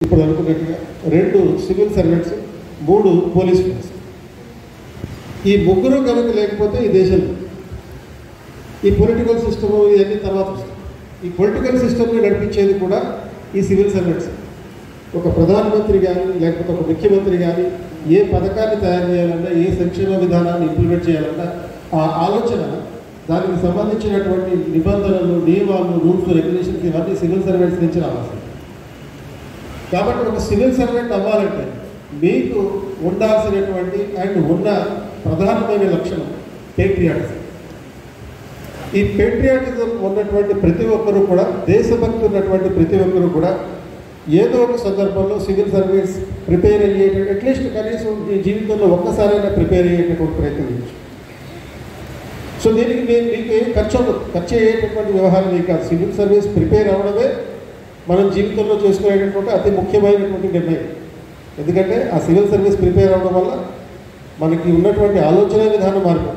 ఇప్పుడు అనుకున్నట్టుగా రెండు సివిల్ సర్వెంట్స్ మూడు పోలీస్ ఫోర్స్ ఈ ముగ్గురు కనుక లేకపోతే ఈ దేశం ఈ పొలిటికల్ సిస్టమ్ ఇవన్నీ తర్వాత వస్తాయి. ఈ పొలిటికల్ సిస్టమ్ని నడిపించేది కూడా ఈ సివిల్ సర్వెంట్స్ ఒక ప్రధానమంత్రి కానీ లేకపోతే ఒక ముఖ్యమంత్రి కానీ ఏ పథకాన్ని తయారు చేయాలన్నా ఏ సంక్షేమ విధానాన్ని ఇంప్లిమెంట్ చేయాలన్నా ఆ ఆలోచన దానికి సంబంధించినటువంటి నిబంధనలు నియమాలు రూల్స్ రెగ్యులేషన్స్ ఇవన్నీ సివిల్ సర్వెంట్స్ నుంచి రావాల్సింది కాబట్టి ఒక సివిల్ సర్వెంట్ అవ్వాలంటే మీకు ఉండాల్సినటువంటి అండ్ ఉన్న ప్రధానమైన లక్షణం పేట్రియాటిజం ఈ పేట్రియాటిజం ఉన్నటువంటి ప్రతి ఒక్కరూ కూడా దేశభక్తి ఉన్నటువంటి ప్రతి ఒక్కరూ కూడా ఏదో ఒక సందర్భంలో సివిల్ సర్వీస్ ప్రిపేర్ అయ్యేటటువంటి అట్లీస్ట్ కనీసం ఈ జీవితంలో ఒక్కసారైనా ప్రిపేర్ అయ్యేటటువంటి ప్రయత్నం చేయొచ్చు సో దీనికి మేము మీకు ఏం ఖర్చు ఉండదు ఖర్చు అయ్యేటటువంటి వ్యవహారం మీకు కాదు సివిల్ సర్వీస్ ప్రిపేర్ అవ్వడమే మనం జీవితంలో చేసుకునేటటువంటి అతి ముఖ్యమైనటువంటి నిర్ణయం ఎందుకంటే ఆ సివిల్ సర్వీస్ ప్రిపేర్ అవ్వడం వల్ల మనకి ఉన్నటువంటి ఆలోచన విధానం మారిపోతుంది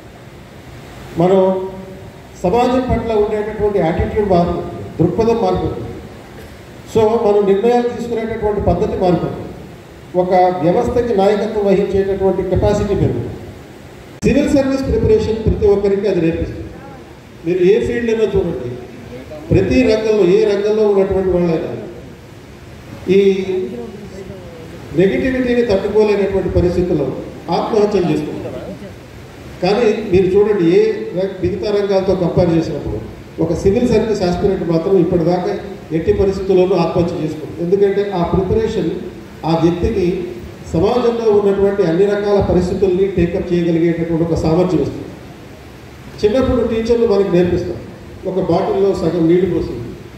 మనం సమాజం పట్ల ఉండేటటువంటి యాటిట్యూడ్ మారుతుంది దృక్పథం మారిపోతుంది సో మనం నిర్ణయాలు తీసుకునేటటువంటి పద్ధతి మారిపోతుంది ఒక వ్యవస్థకి నాయకత్వం వహించేటటువంటి కెపాసిటీ పెరుగుతుంది సివిల్ సర్వీస్ ప్రిపరేషన్ ప్రతి ఒక్కరికి అది నేర్పిస్తుంది మీరు ఏ ఫీల్డ్లో చూడండి ప్రతి రంగంలో ఏ రంగంలో ఉన్నటువంటి వాళ్ళైనా ఈ నెగిటివిటీని తట్టుకోలేనటువంటి పరిస్థితుల్లో ఆత్మహత్యలు చేసుకుంటారు కానీ మీరు చూడండి ఏ ర- మిగతా రంగాలతో కంపేర్ చేసినప్పుడు ఒక సివిల్ సర్వీస్ ఆస్పిరెంట్ మాత్రం ఇప్పటిదాకా ఎట్టి పరిస్థితుల్లోనూ ఆత్మహత్య చేసుకుంటారు ఎందుకంటే ఆ ప్రిపరేషన్ ఆ వ్యక్తికి సమాజంలో ఉన్నటువంటి అన్ని రకాల పరిస్థితుల్ని టేకప్ చేయగలిగేటటువంటి ఒక సామర్థ్యం ఇస్తుంది చిన్నప్పుడు టీచర్లు మనకి నేర్పిస్తారు ఒక బాటిల్లో సగం నీళ్లు పోస్తుంది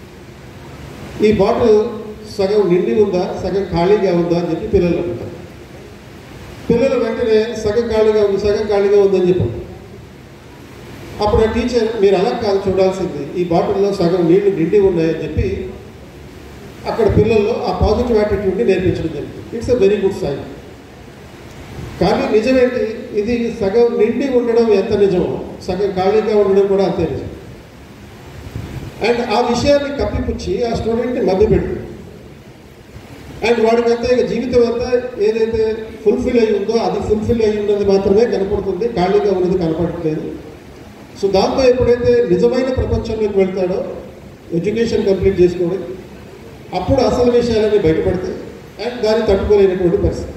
ఈ బాటిల్ సగం నిండి ఉందా సగం ఖాళీగా ఉందా అని చెప్పి పిల్లలు అడుగుతారు పిల్లలు వెంటనే సగం ఖాళీగా ఉంది సగం ఖాళీగా ఉందని చెప్పారు అప్పుడు ఆ టీచర్ మీరు అలా కాదు చూడాల్సింది ఈ బాటిల్లో సగం నీళ్లు నిండి ఉన్నాయని చెప్పి అక్కడ పిల్లల్లో ఆ పాజిటివ్ యాటిట్యూడ్ని నేర్పించడం జరిగింది it's a very good sign కానీ నిజమేంటి ఇది సగం నిండి ఉండడం ఎంత నిజమో సగం ఖాళీగా ఉండడం కూడా అంతే నిజం అండ్ ఆ విషయాన్ని కప్పిపుచ్చి ఆ స్టూడెంట్ని మభ్యపెడుతుంది అండ్ వాడికి అంతా ఇక జీవితం అంతా ఏదైతే ఫుల్ఫిల్ అయి ఉందో అది ఫుల్ఫిల్ అయి ఉన్నది మాత్రమే కనపడుతుంది ఖాళీగా ఉన్నది కనపడట్లేదు సో దాంతో ఎప్పుడైతే నిజమైన ప్రపంచంలోకి వెళ్తాడో ఎడ్యుకేషన్ కంప్లీట్ చేసుకోవడం అప్పుడు అసలు విషయాలన్నీ బయటపడతాయి అండ్ దాన్ని తట్టుకోలేనటువంటి పరిస్థితి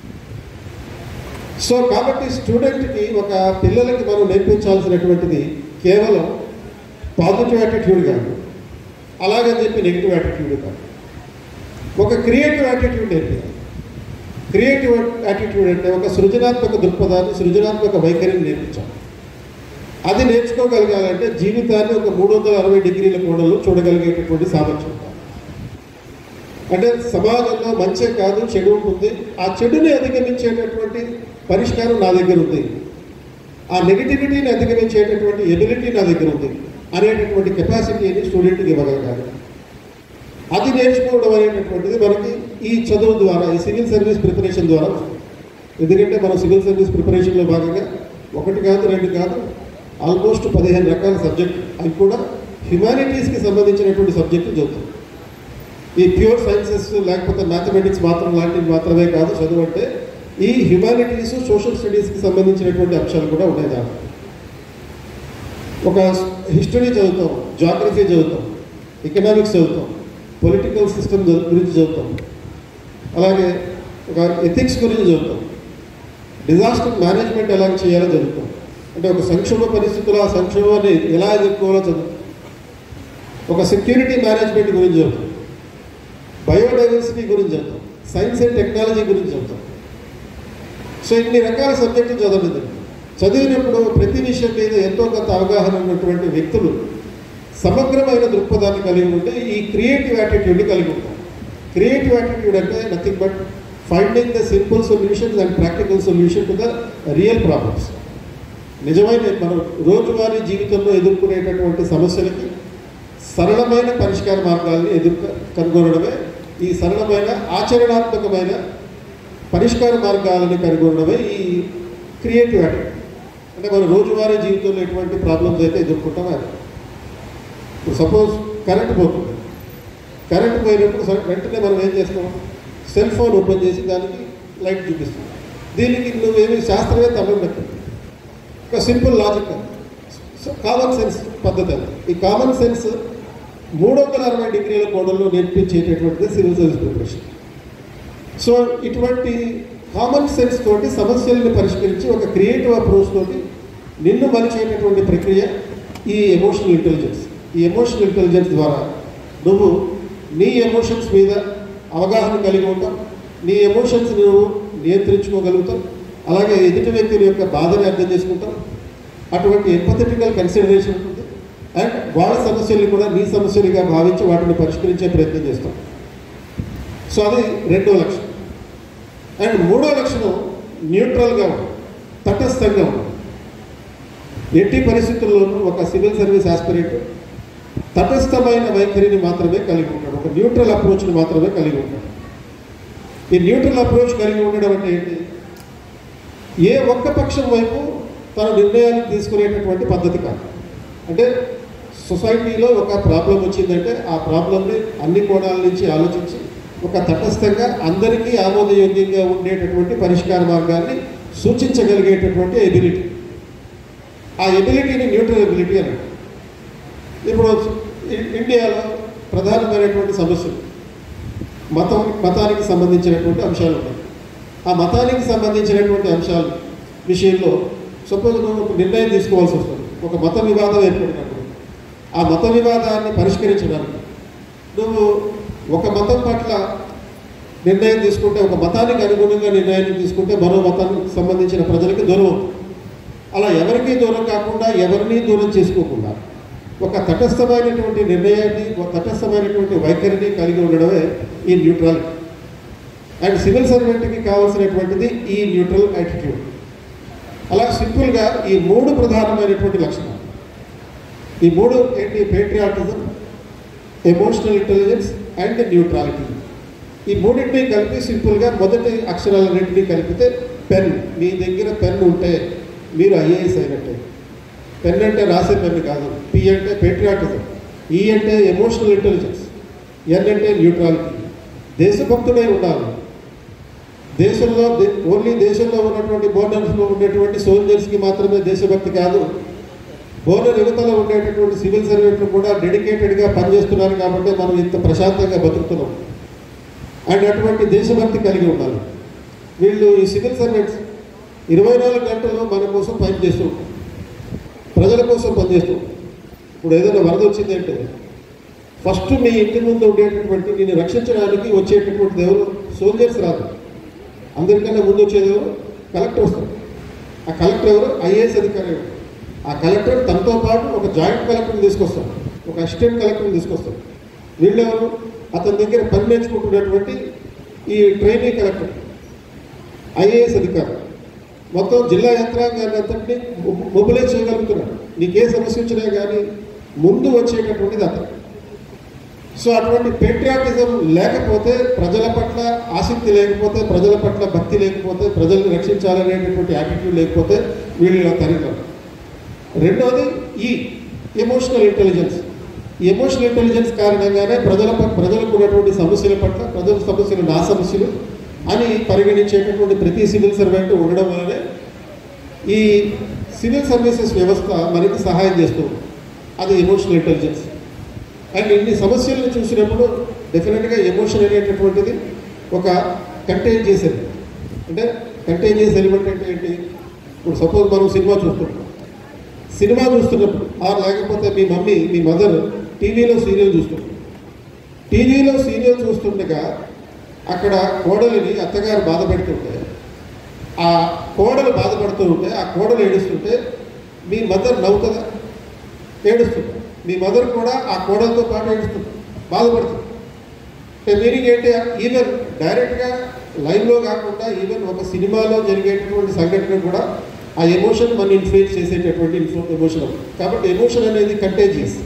సో కాబట్టి స్టూడెంట్కి ఒక పిల్లలకి మనం నేర్పించాల్సినటువంటిది కేవలం పాజిటివ్ యాటిట్యూడ్ కాదు అలాగని చెప్పి నెగిటివ్ యాటిట్యూడ్ కాదు ఒక క్రియేటివ్ యాటిట్యూడ్ నేర్పించాలి క్రియేటివ్ యాటిట్యూడ్ అంటే ఒక సృజనాత్మక దృక్పథాన్ని సృజనాత్మక వైఖరిని నేర్పించాలి అది నేర్చుకోగలగాలంటే జీవితాన్ని ఒక మూడు వందల అరవై డిగ్రీల కోణంలో చూడగలిగేటటువంటి సామర్థ్యం ఉండాలి. అంటే సమాజంలో మంచి కాదు చెడు ఉంటుంది ఆ చెడుని అధిగమించేటటువంటి పరిష్కారం నా దగ్గర ఉంది ఆ నెగిటివిటీని అధిగమించేటటువంటి ఎబిలిటీ నా దగ్గర ఉంది అనేటటువంటి కెపాసిటీని స్టూడెంట్కి ఇవ్వగలగాలి అది నేర్చుకోవడం అనేటటువంటిది మనకి ఈ చదువు ద్వారా ఈ సివిల్ సర్వీస్ ప్రిపరేషన్ ద్వారా వస్తుంది. ఎందుకంటే మనం సివిల్ సర్వీస్ ప్రిపరేషన్లో భాగంగా ఒకటి కాదు రెండు కాదు ఆల్మోస్ట్ పదిహేను రకాల సబ్జెక్ట్ అవి కూడా హ్యుమానిటీస్కి సంబంధించినటువంటి సబ్జెక్టు చదువుతాం ఈ ప్యూర్ సైన్సెస్ లేకపోతే మ్యాథమెటిక్స్ మాత్రం లాంటివి మాత్రమే కాదు చదువు అంటే ఈ హ్యుమానిటీస్ సోషల్ స్టడీస్కి సంబంధించినటువంటి అంశాలు కూడా ఉన్నాయి దాంట్లో ఒక హిస్టరీ చదువుతాం జాగ్రఫీ చదువుతాం ఎకనామిక్స్ చదువుతాం పొలిటికల్ సిస్టమ్ గురించి చదువుతాం అలాగే ఒక ఎథిక్స్ గురించి చదువుతాం డిజాస్టర్ మేనేజ్మెంట్ ఎలా చేయాలో చదువుతాం అంటే ఒక సంక్షోభ పరిస్థితుల్లో ఆ సంక్షోభాన్ని ఎలా ఎదుర్కోవాలో చదువుతాం ఒక సెక్యూరిటీ మేనేజ్మెంట్ గురించి చదువుతాం బయోడైవర్సిటీ గురించి చదువుతాం సైన్స్ అండ్ టెక్నాలజీ గురించి చదువుతాం సో ఇన్ని రకాల సబ్జెక్టులు చదవడం జరిగింది చదివినప్పుడు ప్రతి విషయం మీద ఎంతో కొంత అవగాహన ఉన్నటువంటి వ్యక్తులు సమగ్రమైన దృక్పథాన్ని కలిగి ఉంటే ఈ క్రియేటివ్ యాటిట్యూడ్ని కలిగి ఉంటారు క్రియేటివ్ యాటిట్యూడ్ అంటే nothing but finding the simple solutions and practical solution to the real problems నిజమైన మనం రోజువారీ జీవితంలో ఎదుర్కొనేటటువంటి సమస్యలకి సరళమైన పరిష్కార మార్గాల్ని ఎదుర్క కనుగొనడమే ఈ సరళమైన ఆచరణాత్మకమైన పరిష్కార మార్గాలను కనుగొనడమే ఈ క్రియేటివ్ యాటిట్యూడ్ అంటే మన రోజువారీ జీవితంలో ఎటువంటి ప్రాబ్లమ్స్ అయితే ఎదుర్కొంటామో అది ఇప్పుడు సపోజ్ కరెంట్ పోతుంది కరెంట్ పోయినప్పుడు సరే వెంటనే మనం ఏం చేస్తాం సెల్ ఫోన్ ఓపెన్ చేసి దానికి లైట్ చూపిస్తాం దీనికి నువ్వేమి శాస్త్రవేత్త అవ్వడం ఒక సింపుల్ లాజిక్ కామన్ సెన్స్ పద్ధతి అది ఈ కామన్ సెన్స్ మూడు వందల అరవై డిగ్రీల కోణంలో నేర్పించేటటువంటిది సివిల్ సర్వీస్ ప్రిపరేషన్ సో ఇటువంటి కామన్ సెన్స్ తోటి సమస్యలను పరిష్కరించి ఒక క్రియేటివ్ అప్రోచ్ తోటి నిన్ను మలిచేటటువంటి ప్రక్రియ ఈ ఎమోషనల్ ఇంటెలిజెన్స్ ఈ ఎమోషనల్ ఇంటెలిజెన్స్ ద్వారా నువ్వు నీ ఎమోషన్స్ మీద అవగాహన కలిగి ఉంటావు నీ ఎమోషన్స్ నువ్వు నియంత్రించుకోగలుగుతావు అలాగే ఎదుటి వ్యక్తుల యొక్క బాధని అర్థం చేసుకుంటావు అటువంటి ఎంపథెటికల్ కన్సిడరేషన్ ఉంటుంది అండ్ వాళ్ళ సమస్యల్ని కూడా నీ సమస్యలుగా భావించి వాటిని పరిష్కరించే ప్రయత్నం చేస్తాం సో అది రెండో లక్షణం అండ్ మూడో లక్షణం న్యూట్రల్గా ఉంది తటస్థంగా ఉంది ఎట్టి పరిస్థితుల్లోనూ ఒక సివిల్ సర్వీస్ ఆస్పిరెంట్ తటస్థమైన వైఖరిని మాత్రమే కలిగి ఉంటాడు ఒక న్యూట్రల్ అప్రోచ్ని మాత్రమే కలిగి ఉంటాడు ఈ న్యూట్రల్ అప్రోచ్ కలిగి ఉండడం అంటే ఏంటి ఏ ఒక్క పక్షం వైపు తన నిర్ణయాలు తీసుకునేటటువంటి పద్ధతి కాదు అంటే సొసైటీలో ఒక ప్రాబ్లం వచ్చిందంటే ఆ ప్రాబ్లంని అన్ని కోణాల నుంచి ఆలోచించి ఒక తటస్థంగా అందరికీ ఆమోదయోగ్యంగా ఉండేటటువంటి పరిష్కార మార్గాన్ని సూచించగలిగేటటువంటి ఎబిలిటీ ఆ ఎబిలిటీని న్యూట్రల్ ఎబిలిటీ అని ఇప్పుడు ఇ- ఇండియాలో ప్రధానమైనటువంటి సమస్యలు మతం మతానికి సంబంధించినటువంటి అంశాలు ఉన్నాయి ఆ మతానికి సంబంధించినటువంటి అంశాలు విషయంలో సపోజ్ నువ్వు ఒక నిర్ణయం తీసుకోవాల్సి వస్తుంది ఒక మత వివాదం ఏర్పడినప్పుడు ఆ మత వివాదాన్ని పరిష్కరించడానికి నువ్వు ఒక మతం పట్ల నిర్ణయం తీసుకుంటే ఒక మతానికి అనుగుణంగా నిర్ణయం తీసుకుంటే మరో మతానికి సంబంధించిన ప్రజలకి దూరం అవుతుంది అలా ఎవరికీ దూరం కాకుండా ఎవరిని దూరం చేసుకోకుండా ఒక తటస్థమైనటువంటి నిర్ణయాన్ని ఒక తటస్థమైనటువంటి వైఖరిని కలిగి ఉండడమే ఈ న్యూట్రాలిటీ అండ్ సివిల్ సర్వెంట్కి కావాల్సినటువంటిది ఈ న్యూట్రల్ యాటిట్యూడ్ అలా సింపుల్గా ఈ మూడు ప్రధానమైనటువంటి లక్షణాలు ఈ మూడు ఏంటి patriotism emotional intelligence and neutrality ఈ మూడింటిని కలిపి సింపుల్గా మొదటి అక్షరాలన్నింటినీ కలిపితే పెన్ మీ దగ్గర పెన్ ఉంటే మీరు ఐఏఎస్ అయినట్టే పెన్ అంటే రాసే పెన్ కాదు పి అంటే పేట్రియాటిజం ఈ అంటే ఎమోషనల్ ఇంటెలిజెన్స్ ఎన్ అంటే న్యూట్రాలిటీ దేశభక్తుడై ఉండాలి దేశంలో దే- ఓన్లీ దేశంలో ఉన్నటువంటి బోర్డర్స్లో ఉండేటువంటి సోల్జర్స్కి మాత్రమే దేశభక్తి కాదు బోర్డర్ యువతలో ఉండేటటువంటి సివిల్ సర్వెంట్లు కూడా డెడికేటెడ్గా పనిచేస్తున్నారు కాబట్టి మనం ఇంత ప్రశాంతంగా బతుకుతున్నాం అండ్ అటువంటి దేశభక్తి కలిగి ఉండాలి వీళ్ళు ఈ సివిల్ సర్వెంట్స్ ఇరవై నాలుగు గంటలు మన కోసం పనిచేస్తూ ఉంటారు ప్రజల కోసం పనిచేస్తూ ఉంటారు ఇప్పుడు ఏదైనా వరద వచ్చిందంటే ఫస్ట్ మీ ఇంటి ముందు ఉండేటటువంటి నేను రక్షించడానికి వచ్చేటటువంటిది ఎవరు సోల్జర్స్ రాదు అందరికన్నా ముందు వచ్చేది ఎవరు కలెక్టర్ వస్తారు ఆ కలెక్టర్ ఎవరు ఐఏఎస్ అధికారి ఎవరు ఆ కలెక్టర్ తనతో పాటు ఒక జాయింట్ కలెక్టర్ని తీసుకొస్తారు ఒక అసిస్టెంట్ కలెక్టర్ని తీసుకొస్తారు వీళ్ళెవరు అతని దగ్గర పని నేర్చుకుంటున్నటువంటి ఈ ట్రైనీ కలెక్టర్ ఐఏఎస్ అధికారి మొత్తం జిల్లా యంత్రాంగాన్ని అంతటినీ మొ- మొబిలైజ్ చేయగలుగుతున్నాడు నీకే సమస్య వచ్చినా కానీ ముందు వచ్చేటటువంటిది అతను సో అటువంటి పేట్రియాటిజం లేకపోతే ప్రజల పట్ల ఆసక్తి లేకపోతే ప్రజల పట్ల భక్తి లేకపోతే ప్రజల్ని రక్షించాలనేటటువంటి యాటిట్యూడ్ లేకపోతే వీళ్ళు ఇలా తరిగారు రెండవది ఈ ఎమోషనల్ ఇంటెలిజెన్స్ ఈ ఎమోషనల్ ఇంటెలిజెన్స్ కారణంగానే ప్రజల ప- ప్రజలకు ఉన్నటువంటి సమస్యల పట్ల ప్రజల సమస్యలు నా సమస్యలు అని పరిగణించేటటువంటి ప్రతి సివిల్ సర్వెంట్ ఉండడం వల్లనే ఈ సివిల్ సర్వీసెస్ వ్యవస్థ మనకి సహాయం చేస్తుంది అది ఎమోషనల్ ఇంటెలిజెన్స్ అండ్ ఇన్ని సమస్యలను చూసినప్పుడు డెఫినెట్గా ఎమోషన్ అనేటటువంటిది ఒక కంటైన్ ఎలిమెంట్ అంటే కంటైన్ ఎలిమెంట్ అంటే ఏంటి ఇప్పుడు సపోజ్ మనం సినిమా చూస్తున్నాం సినిమా చూస్తున్నప్పుడు ఆ లేకపోతే మీ మమ్మీ మీ మదర్ టీవీలో సీరియల్ చూస్తుంది టీవీలో సీరియల్ చూస్తుండగా అక్కడ కోడలిని అత్తగారు బాధ పెడుతుంటే ఆ కోడలు బాధపడుతూ ఉంటే ఆ కోడలు ఏడుస్తుంటే మీ మదర్ నవ్వుతుందా ఏడుస్తుంది మీ మదర్ కూడా ఆ కోడలతో పాటు ఏడుస్తుంది బాధపడుతుంది అంటే మీనింగ్ ఏంటి ఈవెన్ డైరెక్ట్గా లైవ్లో కాకుండా ఈవెన్ ఒక సినిమాలో జరిగేటటువంటి సంఘటన కూడా ఆ ఎమోషన్ మన ఇన్ఫ్లుయెన్స్ చేసేటటువంటి ఎమోషన్ కాబట్టి ఎమోషన్ అనేది కంటేజియస్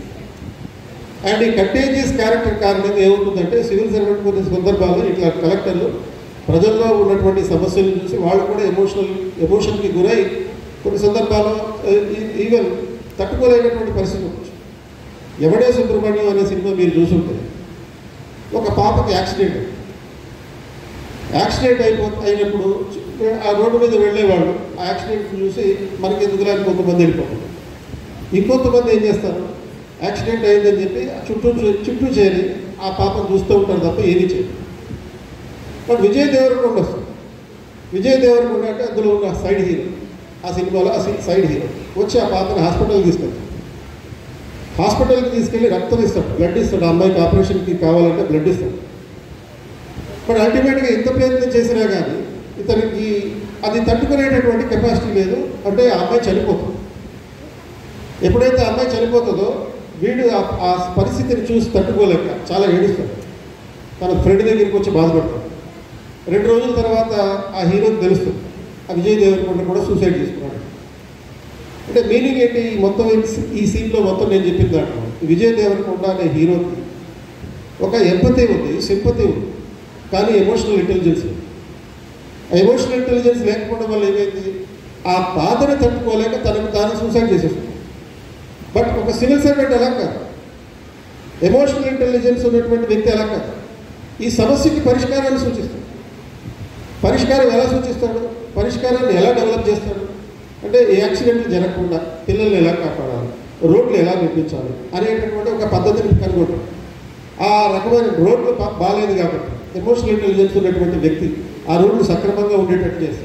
అండ్ ఈ కంటేజియస్ క్యారెక్టర్ కారణంగా ఏమవుతుందంటే సివిల్ సర్వెంట్ కొన్ని సందర్భాల్లో ఇట్లా కలెక్టర్లు ప్రజల్లో ఉన్నటువంటి సమస్యలను చూసి వాళ్ళు కూడా ఎమోషనల్ ఎమోషన్కి గురై కొన్ని సందర్భాల్లో ఈవెన్ తట్టుకోలేనటువంటి పరిస్థితి ఉండొచ్చు ఎవడే సుబ్రహ్మణ్యం అనే సినిమా మీరు చూసుంటే ఒక పాపకి యాక్సిడెంట్ అయింది. యాక్సిడెంట్ అయిపో అయినప్పుడు ఆ రోడ్డు మీద వెళ్ళేవాళ్ళు ఆ యాక్సిడెంట్ చూసి మనకి ఎందుకులా అని కొంతమంది వెళ్ళిపోతారు ఇంకొంతమంది ఏం చేస్తారు యాక్సిడెంట్ అయిందని చెప్పి ఆ చుట్టూ చూ- చుట్టూ చేరి ఆ పాపను చూస్తూ ఉంటారు తప్ప ఏమీ చేయరు బట్ విజయ్ దేవరకొండ వస్తుంది విజయ్ దేవరకొండ అంటే అందులో ఉన్న సైడ్ హీరో ఆ సినిమాలో ఆ సి- సైడ్ హీరో వచ్చి ఆ పాపని హాస్పిటల్కి తీసుకెళ్తాడు హాస్పిటల్కి తీసుకెళ్ళి రక్తం ఇస్తాడు బ్లడ్ ఇస్తాడు ఆ అమ్మాయికి ఆపరేషన్కి కావాలంటే బ్లడ్ ఇస్తాడు బట్ అల్టిమేట్గా ఎంత ప్రయత్నం చేసినా కానీ ఇతనికి అది తట్టుకునేటటువంటి కెపాసిటీ లేదు అంటే ఆ అమ్మాయి చనిపోతుంది ఎప్పుడైతే ఆ అమ్మాయి చనిపోతుందో వీడు ఆ- ఆ పరిస్థితిని చూసి తట్టుకోలేక చాలా ఏడుస్తాడు తన ఫ్రెండ్ దగ్గరికి వచ్చి బాధపడతాడు రెండు రోజుల తర్వాత ఆ హీరోకి తెలుస్తుంది ఆ విజయ్ దేవరకొండ కూడా సూసైడ్ చేసుకున్నాడు అంటే మీనింగ్ ఏంటి ఈ మొత్తం ఈ- ఈ సీన్లో మొత్తం నేను చెప్పిన దాంట్లో ఈ విజయ్ దేవరకొండ అనే హీరోకి ఒక ఎంపతి ఉంది సింపతి ఉంది కానీ ఎమోషనల్ ఇంటెలిజెన్స్ లేదు. ఆ ఎమోషనల్ ఇంటెలిజెన్స్ లేకపోవడం వల్ల ఏమైంది ఆ బాధను తట్టుకోలేక తనకు తాను సూసైడ్ చేసేస్తుంది బట్ ఒక సివిల్ సర్వెంట్ ఎలా కాదు ఎమోషనల్ ఇంటెలిజెన్స్ ఉన్నటువంటి వ్యక్తి ఎలా కాదు ఈ సమస్యకి పరిష్కారాన్ని సూచిస్తాడు పరిష్కారం ఎలా సూచిస్తాడు పరిష్కారాన్ని ఎలా డెవలప్ చేస్తాడు అంటే ఈ యాక్సిడెంట్లు జరగకుండా పిల్లల్ని ఎలా కాపాడాలి రోడ్లు ఎలా నిర్మించాలి అనేటటువంటి ఒక పద్ధతిని కనుగొంటాడు ఆ రకమైన రోడ్లు బా- బాగాలేదు కాబట్టి ఎమోషనల్ ఇంటెలిజెన్స్ ఉన్నటువంటి వ్యక్తి ఆ రోడ్లు సక్రమంగా ఉండేటట్టు చేస్తాడు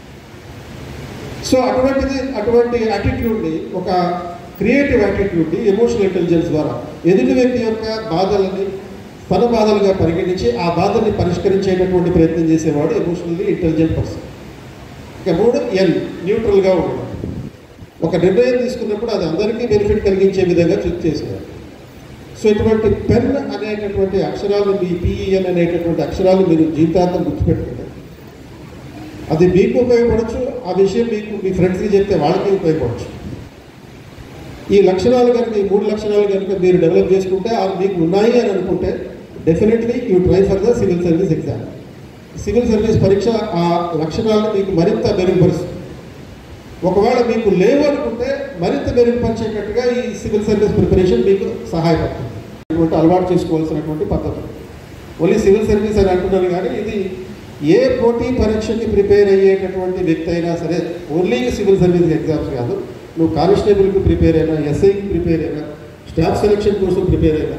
సో అటువంటిది అటువంటి యాటిట్యూడ్ని ఒక క్రియేటివ్ యాటిట్యూడ్ని ఎమోషనల్ ఇంటెలిజెన్స్ ద్వారా ఎదుటి వ్యక్తి యొక్క బాధలని తన బాధలుగా పరిగణించి ఆ బాధల్ని పరిష్కరించేటటువంటి ప్రయత్నం చేసేవాడు ఎమోషనల్లీ ఇంటెలిజెంట్ పర్సన్ ఇక మూడు ఎన్ న్యూట్రల్గా ఉండడం ఒక నిర్ణయం తీసుకున్నప్పుడు అది అందరికీ బెనిఫిట్ కలిగించే విధంగా చూస్ చేసేవాడు సో ఇటువంటి పెన్ అనేటటువంటి అక్షరాలు మీ పిఈఎన్ అనేటటువంటి అక్షరాలు మీరు జీవితాంతం గుర్తుపెట్టుకుంటారు అది మీకు ఉపయోగపడచ్చు ఆ విషయం మీకు మీ ఫ్రెండ్స్కి చెప్తే వాళ్ళకి ఉపయోగపడచ్చు ఈ లక్షణాలు కనుక ఈ మూడు లక్షణాలు కనుక మీరు డెవలప్ చేసుకుంటే అవి మీకు ఉన్నాయి అని అనుకుంటే definitely you try for the civil service exam civil service పరీక్ష ఆ లక్షణాలను మీకు మరింత మెరుగుపరుస్తుంది ఒకవేళ మీకు లేవు అనుకుంటే మరింత మెరుగుపరిచేటట్టుగా ఈ సివిల్ సర్వీస్ ప్రిపరేషన్ మీకు సహాయపడుతుంది ఇటువంటి అలవాటు చేసుకోవాల్సినటువంటి పద్ధతి ఓన్లీ సివిల్ సర్వీస్ అని అంటున్నాను కానీ ఇది ఏ పోటీ పరీక్షకి ప్రిపేర్ అయ్యేటటువంటి వ్యక్తి అయినా సరే ఓన్లీ సివిల్ సర్వీస్ ఎగ్జామ్స్ కాదు నువ్వు కానిస్టేబుల్కి ప్రిపేర్ అయినా ఎస్ఐకి ప్రిపేర్ అయినా స్టాఫ్ సెలక్షన్ కోసం ప్రిపేర్ అయినా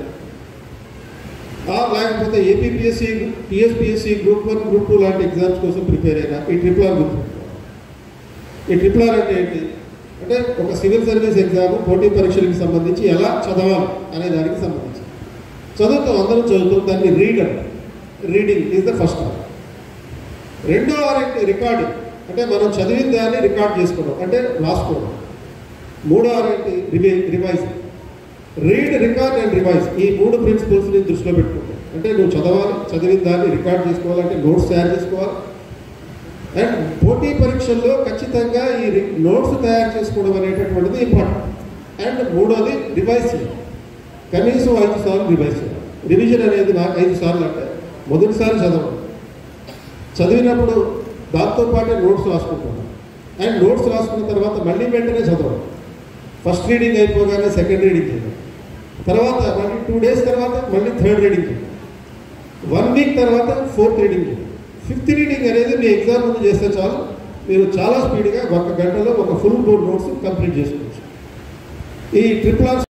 ఆ లేకపోతే APPSC TSPSC group one group two లాంటి ఎగ్జామ్స్ కోసం ప్రిపేర్ అయినా ఈ ట్రిపుల్ ఆర్ గుర్తుపెట్టుకోవాలి ఈ ట్రిపుల్ ఆర్ అంటే ఏంటి అంటే ఒక సివిల్ సర్వీస్ ఎగ్జామ్ పోటీ పరీక్షలకు సంబంధించి ఎలా చదవాలి అనే దానికి సంబంధించి చదువుతాం అందరం చదువుతాం దాన్ని రీడ్ అంటారు reading is the first R రెండో ఆర్ ఏంటి రికార్డింగ్ అంటే మనం చదివిన దాన్ని రికార్డ్ చేసుకోవడం అంటే రాసుకోవడం మూడో ఆర్ ఏంటి రివై revise read record and revise ఈ మూడు ప్రిన్సిపల్స్ని దృష్టిలో పెట్టుకుంటాం అంటే నువ్వు చదవాలి చదివిన దాన్ని రికార్డ్ చేసుకోవాలంటే నోట్స్ తయారు చేసుకోవాలి అండ్ పోటీ పరీక్షల్లో ఖచ్చితంగా ఈ నోట్స్ తయారు చేసుకోవడం అనేటటువంటిది ఇంపార్టెంట్ అండ్ మూడోది రివైజ్ చేయాలి కనీసం ఐదు సార్లు రివైజ్ చేయాలి రివిజన్ అనేది నాకు ఐదు సార్లు అంటే మొదటిసారి చదవడం చదివినప్పుడు దాంతో పాటే నోట్స్ రాసుకుంటాను అండ్ నోట్స్ రాసుకున్న తర్వాత మళ్ళీ వెంటనే చదవడం ఫస్ట్ రీడింగ్ అయిపోగానే సెకండ్ రీడింగ్ చేయడం తర్వాత మళ్ళీ టూ డేస్ తర్వాత మళ్ళీ థర్డ్ రీడింగ్ చేయడం వన్ వీక్ తర్వాత ఫోర్త్ రీడింగ్ చేయడం ఫిఫ్త్ రీడింగ్ అనేది మీ ఎగ్జామ్ ముందు చేస్తే చాలు మీరు చాలా స్పీడ్గా ఒక గంటలో ఒక ఫుల్ బోర్డ్ నోట్స్ కంప్లీట్ చేసుకోవచ్చు ఈ ట్రిపుల్ ఆర్